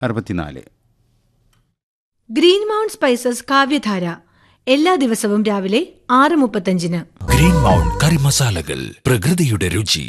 അറുപത്തിനാല് green mount spices കാവ്യധാര എല്ലാ ദിവസവും രാവിലെ ആറ് മുപ്പത്തഞ്ചിന് ഗ്രീൻ മൗണ്ട് കറി മസാലകൾ പ്രകൃതിയുടെ രുചി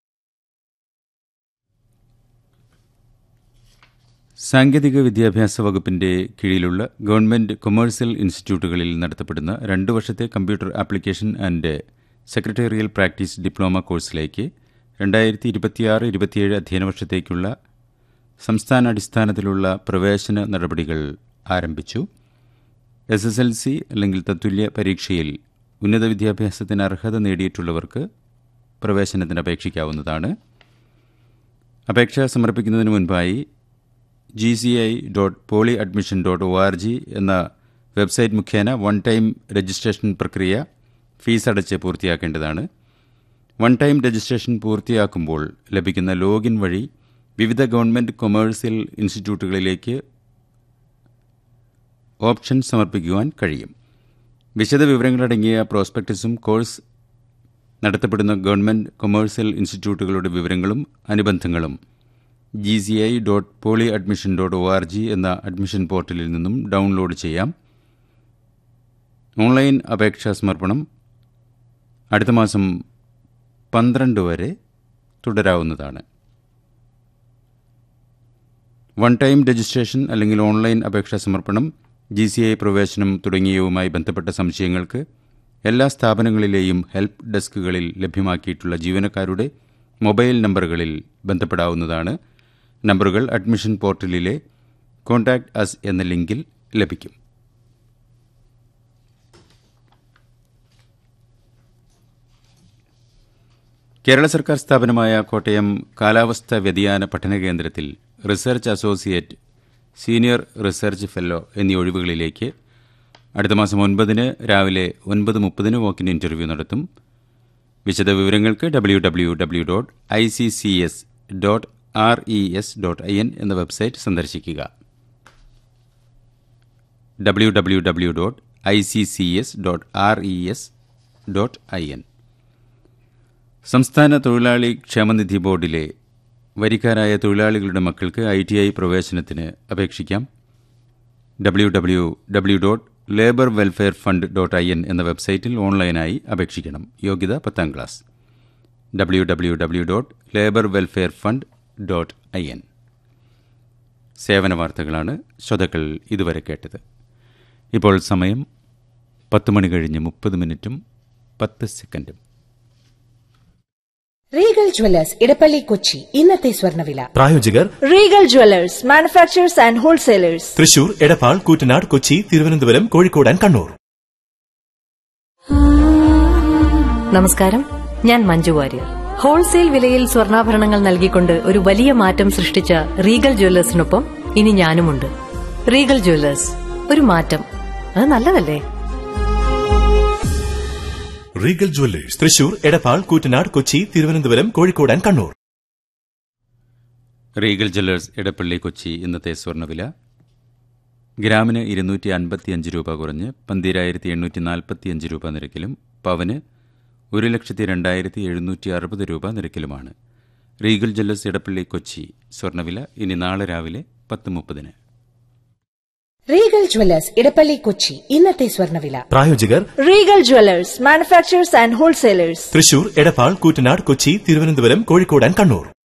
സാങ്കേതിക വിദ്യാഭ്യാസ വകുപ്പിന്റെ കീഴിലുള്ള ഗവൺമെന്റ് കൊമേഴ്സ്യൽ ഇൻസ്റ്റിറ്റ്യൂട്ടുകളിൽ നടത്തപ്പെടുന്ന രണ്ട് വർഷത്തെ computer application and secretarial practice diploma കോഴ്സിലേക്ക് രണ്ടായിരത്തി ഇരുപത്തിയാറ് ഇരുപത്തിയേഴ് അധ്യയന വർഷത്തേക്കുള്ള സംസ്ഥാന അടിസ്ഥാനത്തിലുള്ള പ്രവേശന നടപടികൾ ആരംഭിച്ചു എസ് എസ് എൽ സി അല്ലെങ്കിൽ തത്തുല്യ പരീക്ഷയിൽ ഉന്നത വിദ്യാഭ്യാസത്തിന് അർഹത നേടിയിട്ടുള്ളവർക്ക് പ്രവേശനത്തിന് അപേക്ഷിക്കാവുന്നതാണ് അപേക്ഷ സമർപ്പിക്കുന്നതിന് മുൻപായി G C I dot poly admission dot O R G എന്ന വെബ്സൈറ്റ് മുഖേന വൺ ടൈം രജിസ്ട്രേഷൻ പ്രക്രിയ ഫീസ് അടച്ച് പൂർത്തിയാക്കേണ്ടതാണ് വൺ ടൈം രജിസ്ട്രേഷൻ പൂർത്തിയാക്കുമ്പോൾ ലഭിക്കുന്ന ലോഗിൻ വഴി വിവിധ ഗവൺമെൻറ് കൊമേഴ്സ്യൽ ഇൻസ്റ്റിറ്റ്യൂട്ടുകളിലേക്ക് ഓപ്ഷൻ സമർപ്പിക്കുവാൻ കഴിയും വിശദ വിവരങ്ങളടങ്ങിയ പ്രോസ്പെക്ടസും കോഴ്സ് നടത്തപ്പെടുന്ന ഗവൺമെൻറ് കൊമേഴ്സ്യൽ ഇൻസ്റ്റിറ്റ്യൂട്ടുകളുടെ വിവരങ്ങളും അനുബന്ധങ്ങളും G C I dot poly admission dot O R G എന്ന അഡ്മിഷൻ പോർട്ടലിൽ നിന്നും ഡൗൺലോഡ് ചെയ്യാം ഓൺലൈൻ അപേക്ഷാ സമർപ്പണം അടുത്ത മാസം പന്ത്രണ്ട് വരെ തുടരാവുന്നതാണ് വൺ ടൈം രജിസ്ട്രേഷൻ അല്ലെങ്കിൽ ഓൺലൈൻ അപേക്ഷാ സമർപ്പണം ജി സി ഐ പ്രവേശനം തുടങ്ങിയവുമായി ബന്ധപ്പെട്ട സംശയങ്ങൾക്ക് എല്ലാ സ്ഥാപനങ്ങളിലെയും ഹെൽപ്പ് ഡെസ്കുകളിൽ ലഭ്യമാക്കിയിട്ടുള്ള ജീവനക്കാരുടെ മൊബൈൽ നമ്പറുകളിൽ ബന്ധപ്പെടാവുന്നതാണ് നമ്പറുകൾ അഡ്മിഷൻ പോർട്ടലിലെ കോൺടാക്ട് അസ് എന്ന ലിങ്കിൽ ലഭിക്കും കേരള സർക്കാർ സ്ഥാപനമായ കോട്ടയം കാലാവസ്ഥ വ്യതിയാന പഠന കേന്ദ്രത്തിൽ research associate senior research fellow എന്നീ ഒഴിവുകളിലേക്ക് അടുത്ത മാസം ഒൻപതിന് രാവിലെ ഒൻപത് മുപ്പതിന് വോക്കിൻ ഇൻ്റർവ്യൂ നടത്തും വിശദ വിവരങ്ങൾക്ക് W W W dot I C C S dot R E S dot I N എന്ന വെബ്സൈറ്റ് സന്ദർശിക്കുക W W W dot I C C S dot R E S dot I N സംസ്ഥാന തൊഴിലാളി ക്ഷേമനിധി ബോർഡിലെ വരിക്കാരായ തൊഴിലാളികളുടെ മക്കൾക്ക് I T I പ്രവേശനത്തിന് അപേക്ഷിക്കാം W W W dot labour welfare fund dot I N എന്ന വെബ്സൈറ്റിൽ ഓൺലൈനായി അപേക്ഷിക്കണം യോഗ്യത പത്താം class W W W dot labour welfare fund dot I N സേവന വാർത്തകളാണ് ശ്രോതാക്കൾ ഇതുവരെ കേട്ടത് ഇപ്പോൾ സമയം പത്ത് മണി കഴിഞ്ഞ് മുപ്പത് മിനിറ്റും പത്ത് സെക്കൻഡും റീഗൽ ജ്വല്ലേഴ്സ് ഇടപ്പള്ളി കൊച്ചി ഇന്നത്തെ സ്വർണ്ണവില പ്രായോജകർ Regal Jewellers manufacturers and wholesalers Thrissur Edappal Koottanad Kochi Thiruvananthapuram Kozhikode and Kannur നമസ്കാരം ഞാൻ മഞ്ജു വാര്യർ ഹോൾസെയിൽ വിലയിൽ സ്വർണ്ണാഭരണങ്ങൾ നൽകിക്കൊണ്ട് ഒരു വലിയ മാറ്റം സൃഷ്ടിച്ച റീഗൽ ജ്വല്ലേഴ്സിനൊപ്പം ഇനി ഞാനുമുണ്ട് റീഗൽ ജ്വല്ലേഴ്സ് ഒരു മാറ്റം അത് നല്ലതല്ലേ Regal Jewellers Thrissur Edappal Koottanad Kochi Thiruvananthapuram Kozhikode and Kannur Regal Jewellers Edappally Kochi ഇന്നത്തെ സ്വർണ്ണവില ഗ്രാമിന് ഇരുന്നൂറ്റി അൻപത്തിയഞ്ച് രൂപ കുറഞ്ഞ് പന്തിരായിരത്തി എണ്ണൂറ്റി നാൽപ്പത്തിയഞ്ച് രൂപ നിരക്കിലും പവന് ഒരു ലക്ഷത്തി രണ്ടായിരത്തി എഴുന്നൂറ്റി അറുപത് രൂപ നിരക്കിലുമാണ് റീഗൽ ജ്വല്ലേഴ്സ് ഇടപ്പള്ളി കൊച്ചി സ്വർണ്ണവില ഇനി നാളെ രാവിലെ പത്ത് മുപ്പതിന് റീഗൽ ജ്വല്ലേഴ്സ് ഇടപ്പള്ളി കൊച്ചി ഇന്നത്തെ സ്വർണ്ണവില പ്രായോജകർ Regal Jewellers manufacturers and wholesalers Thrissur Edappal Koottanad Kochi Thiruvananthapuram Kozhikode and Kannur